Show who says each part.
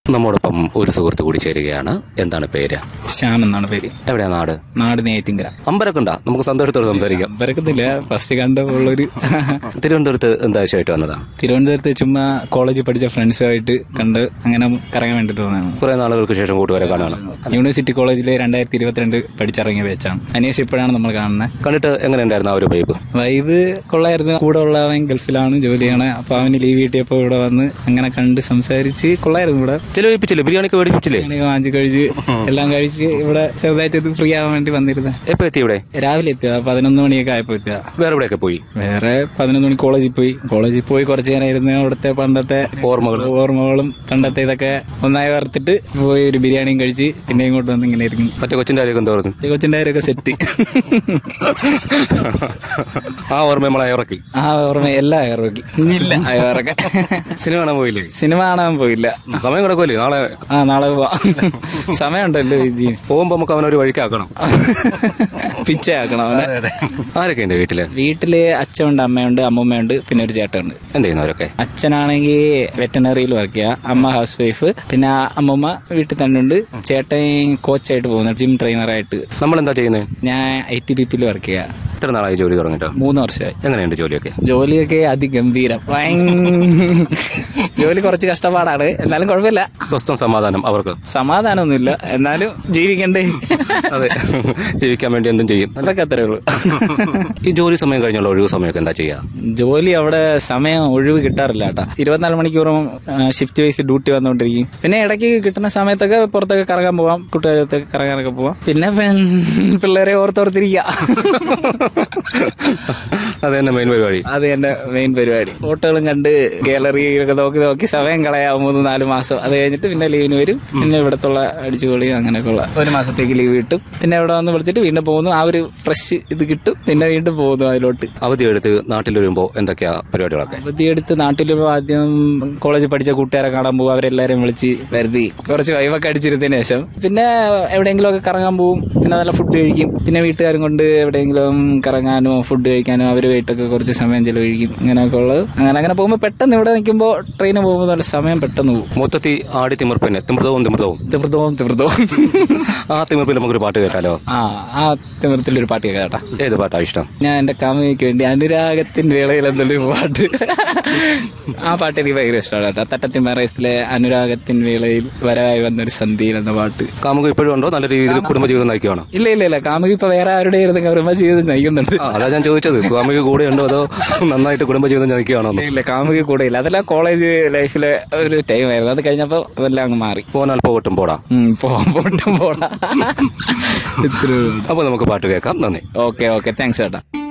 Speaker 1: നമ്മോടൊപ്പം ഒരു സുഹൃത്ത് കൂടി ചേരുകയാണ് എന്താണ് പേര്
Speaker 2: ശ്യാം എന്നാണ് പേര്
Speaker 1: എവിടെയാ നാട്
Speaker 2: നാട് നെയ്ത്തിങ്കര
Speaker 1: അമ്പലൊക്കെ ഉണ്ടാ നമുക്ക് സന്തോഷത്തോടെ സംസാരിക്കാം
Speaker 2: വരക്കത്തില്ല ഫസ്റ്റ് കണ്ടപ്പോഴുള്ളൊരു
Speaker 1: തിരുവനന്തപുരത്ത് എന്താവശ്യമായിട്ട് വന്നതാ
Speaker 2: തിരുവനന്തപുരത്ത് ചുമ്മാ കോളേജിൽ പഠിച്ച ഫ്രണ്ട്സുമായിട്ട് കണ്ട് അങ്ങനെ കറങ്ങാൻ വേണ്ടിട്ട് വന്നതാണ്
Speaker 1: കുറെ നാളുകൾക്ക് ശേഷം കൂട്ടുകാരെ കാണാണ്
Speaker 2: യൂണിവേഴ്സിറ്റി കോളേജിൽ രണ്ടായിരത്തി ഇരുപത്തിരണ്ട് പഠിച്ചിറങ്ങിയ വെച്ചാണ് അന്വേഷിച്ച് ഇപ്പോഴാണ് നമ്മൾ കാണുന്നത്
Speaker 1: കണ്ടിട്ട് എങ്ങനെ ഉണ്ടായിരുന്നു ആ ഒരു വൈബ്
Speaker 2: വൈബ് കൊള്ളായിരുന്നു കൂടെ ഉള്ളവൻ ഗൾഫിലാണ് ജോലിയാണ് അപ്പൊ അവന് ലീവ് കിട്ടിയപ്പോ ഇവിടെ വന്ന് അങ്ങനെ കണ്ട് സംസാരിച്ച് കൊള്ളായിരുന്നു ഇവിടെ
Speaker 1: ചിലവിപ്പിച്ചില്ലേ ബിരിയാണിക്ക് മേടിപ്പിച്ചില്ലേ
Speaker 2: ബിരിയാണി വാങ്ങിച്ച് കഴിച്ച് എല്ലാം കഴിച്ച് ഇവിടെ ചെറുതായിട്ട് ഫ്രീ ആവാൻ വേണ്ടി വന്നിരുന്നത്
Speaker 1: എപ്പോ എത്തി ഇവിടെ
Speaker 2: രാവിലെ എത്തിയതാ പതിനൊന്ന് മണിയൊക്കെ ആയപ്പോ എത്തിയതാ
Speaker 1: വേറെ എവിടെയൊക്കെ പോയി
Speaker 2: വേറെ പതിനൊന്ന് മണി കോളേജിൽ പോയി കോളേജിൽ പോയി കുറച്ചു നേരം ഇരുന്ന് അവിടുത്തെ പണ്ടത്തെ
Speaker 1: ഓർമ്മകൾ
Speaker 2: ഓർമ്മകളും പണ്ടത്തെ ഇതൊക്കെ ഒന്നായി വറുത്തിട്ട് പോയി ഒരു ബിരിയാണിയും കഴിച്ച് പിന്നെ ഇങ്ങോട്ട് വന്ന് ഇങ്ങനെ ഇരിക്കും
Speaker 1: മറ്റേ കൊച്ചിന്റെ കാര്യമൊക്കെ എന്താ പറഞ്ഞു
Speaker 2: ഈ കൊച്ചിന്റെ കാര്യമൊക്കെ സെറ്റ്
Speaker 1: ആ ഓർമ്മ നമ്മളെ ഇറക്കി
Speaker 2: ആ ഓർമ്മ എല്ലാം ഇറക്കി ഇല്ല അയറൊക്കെ
Speaker 1: സിനിമ കാണാൻ പോയില്ലേ
Speaker 2: സിനിമ കാണാൻ പോയില്ല
Speaker 1: സമയം കിടക്കുമല്ലേ നാളെ
Speaker 2: ആ നാളെ പോവാം സമയമുണ്ടല്ലോ ജി
Speaker 1: പോകുമ്പോ നമുക്ക് അവനൊരു വഴിക്കാക്കണം
Speaker 2: പിച്ചയാക്കണം അവനെ
Speaker 1: ആരൊക്കെ ഉണ്ട് വീട്ടില്
Speaker 2: വീട്ടില് അച്ഛനുണ്ട് അമ്മയുണ്ട് അമ്മൂമ്മയുണ്ട് പിന്നെ ഒരു ചേട്ടനുണ്ട്
Speaker 1: എന്ത് ചെയ്യുന്നവരൊക്കെ
Speaker 2: അച്ഛനാണെങ്കിൽ വെറ്റനറിയിൽ വർക്ക് ചെയ്യാം അമ്മ ഹൗസ് വൈഫ് പിന്നെ അമ്മമ്മ വീട്ടിൽ തന്നെ ഉണ്ട് ചേട്ടൻ കോച്ചായിട്ട് പോകുന്നു ജിം ട്രെയിനറായിട്ട്
Speaker 1: നമ്മൾ എന്താ ചെയ്യുന്നത്
Speaker 2: ഞാൻ ഐ ടി ബി പിയിൽ വർക്ക് ചെയ്യാം
Speaker 1: എത്ര നാളായി ജോലി തുടങ്ങിട്ടോ
Speaker 2: മൂന്ന് വർഷമായി
Speaker 1: എങ്ങനെയുണ്ട് ജോലിയൊക്കെ
Speaker 2: ജോലിയൊക്കെ അതിഗംഭീരം ഭയങ്കര ജോലി കുറച്ച് കഷ്ടപ്പാടാണ് എന്നാലും കുഴപ്പമില്ല
Speaker 1: സ്വസ്ഥം സമാധാനം അവർക്ക്
Speaker 2: സമാധാനമൊന്നുമില്ല എന്നാലും ജീവിക്കണ്ടേ
Speaker 1: അതെ ജീവിക്കാൻ വേണ്ടി എന്തും ചെയ്യും
Speaker 2: അതൊക്കെ അത്രേ ഉള്ളൂ
Speaker 1: ഈ ജോലി സമയം കഴിഞ്ഞുള്ള ഒഴിവ് സമയമൊക്കെ എന്താ ചെയ്യാ
Speaker 2: ജോലി അവിടെ സമയം ഒഴിവ് കിട്ടാറില്ല കേട്ടാ ഇരുപത്തിനാല് മണിക്കൂറും ഷിഫ്റ്റ് വൈസ് ഡ്യൂട്ടി വന്നുകൊണ്ടിരിക്കും പിന്നെ ഇടയ്ക്ക് കിട്ടുന്ന സമയത്തൊക്കെ പുറത്തൊക്കെ കറങ്ങാൻ പോവാം കുട്ടികളത്തൊക്കെ കറങ്ങാനൊക്കെ പോവാം പിന്നെ പെൺ- പിള്ളേരെ ഓർത്തോർത്തിരിക്കുക
Speaker 1: അത് തന്നെ മെയിൻ പരിപാടി
Speaker 2: അത് എന്റെ മെയിൻ പരിപാടി ഫോട്ടോകളും കണ്ട് ഗാലറിയൊക്കെ നോക്കി നോക്കി സമയം കളയാവും മൂന്ന് നാല് മാസം അത് കഴിഞ്ഞിട്ട് പിന്നെ ലീവിന് വരും പിന്നെ ഇവിടത്തുള്ള അടിച്ചുപൊളി അങ്ങനെയൊക്കെ ഉള്ള ഒരു മാസത്തേക്ക് ലീവ് കിട്ടും പിന്നെ ഇവിടെ വന്ന് വിളിച്ചിട്ട് വീണ്ടും പോകുന്നു ആ ഒരു ഫ്രഷ് ഇത് കിട്ടും പിന്നെ വീണ്ടും പോകുന്നു അതിലോട്ട്
Speaker 1: അവധി എടുത്ത് നാട്ടിൽ വരുമ്പോ എന്തൊക്കെയാ പരിപാടികളൊക്കെ
Speaker 2: അവധിയെടുത്ത് നാട്ടിൽ ആദ്യം കോളേജിൽ പഠിച്ച കൂട്ടുകാരെ കാണാൻ പോകും അവരെല്ലാരെയും വിളിച്ച് വരുതി കുറച്ച് വൈവൊക്കെ അടിച്ചിരുന്നതിന് ശേഷം പിന്നെ എവിടെയെങ്കിലും ഒക്കെ കറങ്ങാൻ പോകും പിന്നെ നല്ല ഫുഡ് കഴിക്കും പിന്നെ വീട്ടുകാരും കൊണ്ട് എവിടെയെങ്കിലും കറങ്ങാനോ ഫുഡ് കഴിക്കാനോ അവരുമായിട്ടൊക്കെ കുറച്ച് സമയം ചെലവഴിക്കും അങ്ങനെയൊക്കെ ഉള്ളത് അങ്ങനെ അങ്ങനെ പോകുമ്പോൾ പെട്ടെന്ന് ഇവിടെ നിൽക്കുമ്പോൾ ട്രെയിന് പോകുമ്പോൾ നല്ല സമയം പെട്ടെന്ന് പോകും
Speaker 1: മൊത്തത്തിൽ ആടി തിമിർപ്പിന് തിമൃതവും തിമൃതവും
Speaker 2: തിമൃതവും തിമൃതവും
Speaker 1: ആ തിമിർപ്പിൽ നമുക്കൊരു പാട്ട് കേട്ടാലോ
Speaker 2: ആ ആ തിമൃത്തിലൊരു പാട്ട് കേട്ടാ
Speaker 1: ഏത് പാട്ടാ ഇഷ്ടം
Speaker 2: ഞാൻ എന്റെ കാമുകിക്ക് വേണ്ടി അനുരാഗത്തിന്റെ വേളയിൽ എന്തൊരു പാട്ട് ആ പാട്ട് എനിക്ക് ഭയങ്കര ഇഷ്ടമാണ് കേട്ടോ തട്ടത്തിൻ മറയത്തിലെ അനുരാഗത്തിൻ വേളയിൽ വരവായി വന്നൊരു സന്ധിയിൽ എന്ന പാട്ട്
Speaker 1: കാമുക ഇപ്പോഴും ഉണ്ടോ നല്ല രീതിയിൽ കുടുംബജീവിതം നയിക്കുകയാണോ
Speaker 2: ഇല്ല ഇല്ല ഇല്ല കാമുകി ഇപ്പൊ വേറെ ആരുടെ ആയിരുന്നു കർമ്മ ചെയ്ത് നയിക്കുന്നുണ്ട്
Speaker 1: ആ, അതാ ഞാൻ ചോദിച്ചത് കാമുക കൂടെ ഉണ്ടോ അതോ നന്നായിട്ട് കുടുംബജീവിതം നയിക്കുകയാണോ എന്ന്?
Speaker 2: ഇല്ല കാമുകി കൂടെ ഇല്ല അതെല്ലാം കോളേജ് ലൈഫിലെ ഒരു ടൈം ആയിരുന്നു അത് കഴിഞ്ഞപ്പോ അതെല്ലാം അങ്ങ് മാറി
Speaker 1: പോന്നാൽ പോകട്ടും പോടാ
Speaker 2: ഉം, പോവാം പോട്ടും പോടാ ഇത്രേ ഉള്ളൂ
Speaker 1: അപ്പൊ നമുക്ക് പാട്ട് കേൾക്കാം നന്ദി
Speaker 2: ഓക്കെ ഓക്കെ താങ്ക്സ് ചേട്ടാ